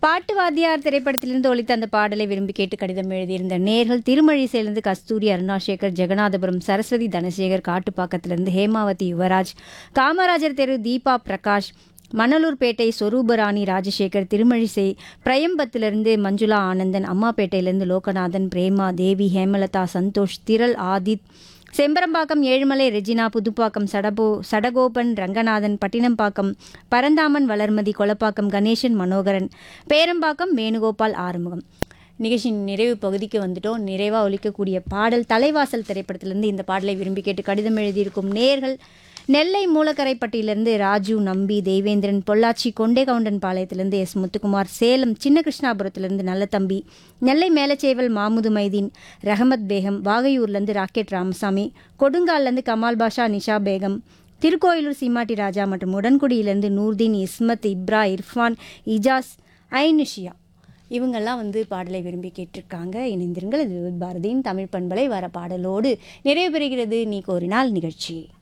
பாட்டு வாத்தியார் திரைப்படத்திலிருந்து ஒலித்த அந்த பாடலை விரும்பி கேட்டு கடிதம் எழுதியிருந்த நேர்கள் திருமழிசையிலிருந்து கஸ்தூரி அருணாசேகர் ஜெகநாதபுரம் சரஸ்வதி தனசேகர் காட்டுப்பாக்கத்திலிருந்து ஹேமாவதி யுவராஜ் காமராஜர் தெரு தீபா பிரகாஷ் மணலூர்பேட்டை சொரூபராணி ராஜசேகர் திருமழிசை பிரயம்பத்திலிருந்து மஞ்சுளா ஆனந்தன் அம்மாப்பேட்டையிலிருந்து லோகநாதன் பிரேமா தேவி ஹேமலதா சந்தோஷ் திரள் ஆதித் செம்பரம்பாக்கம் ஏழுமலை ரெஜினா புதுப்பாக்கம் சடபோ சடகோபன் ரங்கநாதன் பட்டினம்பாக்கம் பரந்தாமன் வளர்மதி கொலப்பாக்கம் கணேசன் மனோகரன் பேரம்பாக்கம் வேணுகோபால் ஆறுமுகம் நிகழ்ச்சியின் நிறைவு பகுதிக்கு வந்துட்டோம் நிறைவாக ஒலிக்கக்கூடிய பாடல் தலைவாசல் திரைப்படத்திலிருந்து இந்த பாடலை விரும்பி கேட்டு கடிதம் எழுதியிருக்கும் நேர்கள் நெல்லை மூலக்கரைப்பட்டியிலிருந்து ராஜு நம்பி தேவேந்திரன் பொள்ளாச்சி கொண்டேகவுண்டன் பாளையத்திலிருந்து எஸ் முத்துக்குமார் சேலம் சின்ன கிருஷ்ணாபுரத்திலிருந்து நல்லதம்பி நெல்லை மேலச்சேவல் மாமுது மைதீன் ரஹமத் பேகம் வாகையூர்லேருந்து ராக்கெட் ராமசாமி கொடுங்கால்லேருந்து கமால் பாஷா நிஷா பேகம் திருக்கோயிலூர் சீமாட்டி ராஜா மற்றும் உடன்குடியிலேருந்து நூர்தீன் இஸ்மத் இப்ரா இர்ஃபான் இஜாஸ் ஐனுஷியா இவங்கெல்லாம் வந்து பாடலை விரும்பி கேட்டிருக்காங்க இணைந்திருங்கள் இது பாரதியின் தமிழ் பண்பலை வர பாடலோடு நிறைவு பெறுகிறது நீ கோரினால் நிகழ்ச்சி